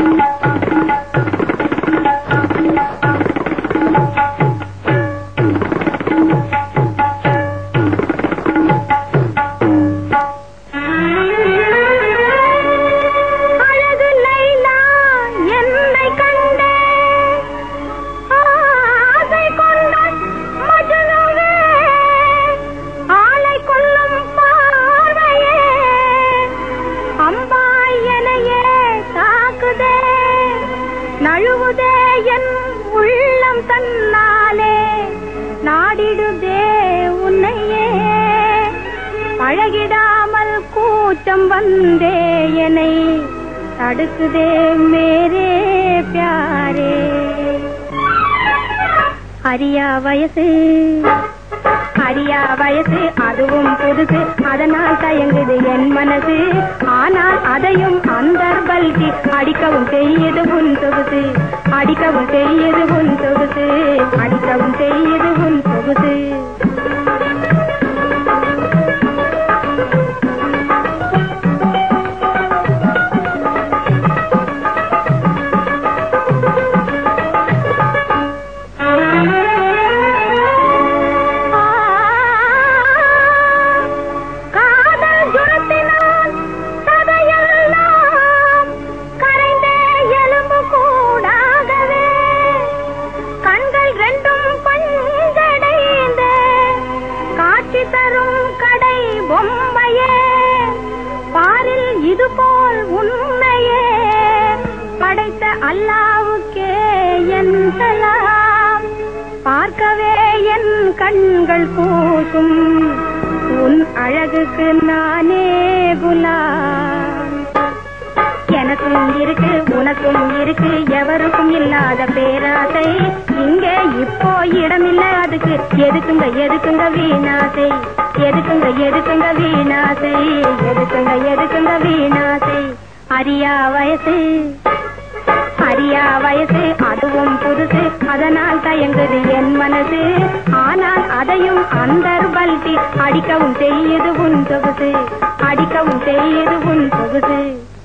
அழகு லைலா என்னை கண்டே ஆசை கொண்ட மஜ்னுவே ஆளை கொல்லும் பார்வையே அம்பாய் எனையே தாக்குதே நழுவுதே என் உள்ளம் தன்னாலே நாடிடுதே உன்னையே பழகிடாமல் கூச்சம் வந்தே என்னை தடுக்குதே மேரே பியாரே அரியா வயசு அரியா வயசு அதுவும் புதுசு அதனால் தயங்குது என் மனசு ஆனால் அதையும் அந்த பல்கி அடிக்கவும் தெரியுது உன் சொகுசு அடிக்கவும் தெரியுது உன் சொகுசு அடிக்கவும் தெரியுது உன் சொகுசு காதல் ஜுரத்தினால் சதையெல்லாம் கரைந்தே எலும்பு கூடாகவே கண்கள் ரெண்டும் பஞ்சடைந்த காட்சி தரும் கடை பொம்மையே பாரில் இதுபோல் உண்மையே படைத்த அல்லாவுக்கே என் சலாம் பார்க்கவே என் கண்கள் கூசும் உன் அழகுக்கு நானே குலாம் எனக்கும் இருக்கு உனக்கும் இருக்கு எவருக்கும் இல்லாத பேராசை இங்கே இப்போ இடமில்ல அதுக்கு எதுக்குங்க எதுக்குங்க வீணாசை எதுக்குங்க எதுக்குங்க வீணாசை எதுக்குங்க எதுக்குங்க வீணாசை அரியா வயசு அரியா வயசு அதுவும் புதுசு அதனால் தயங்குது என் மனசு ஆனால் அதையும் அந்த பல்கி அடிக்கவும் தெரியுது உன் சொகுசு அடிக்கவும் தெரியுது உன் சொகுசு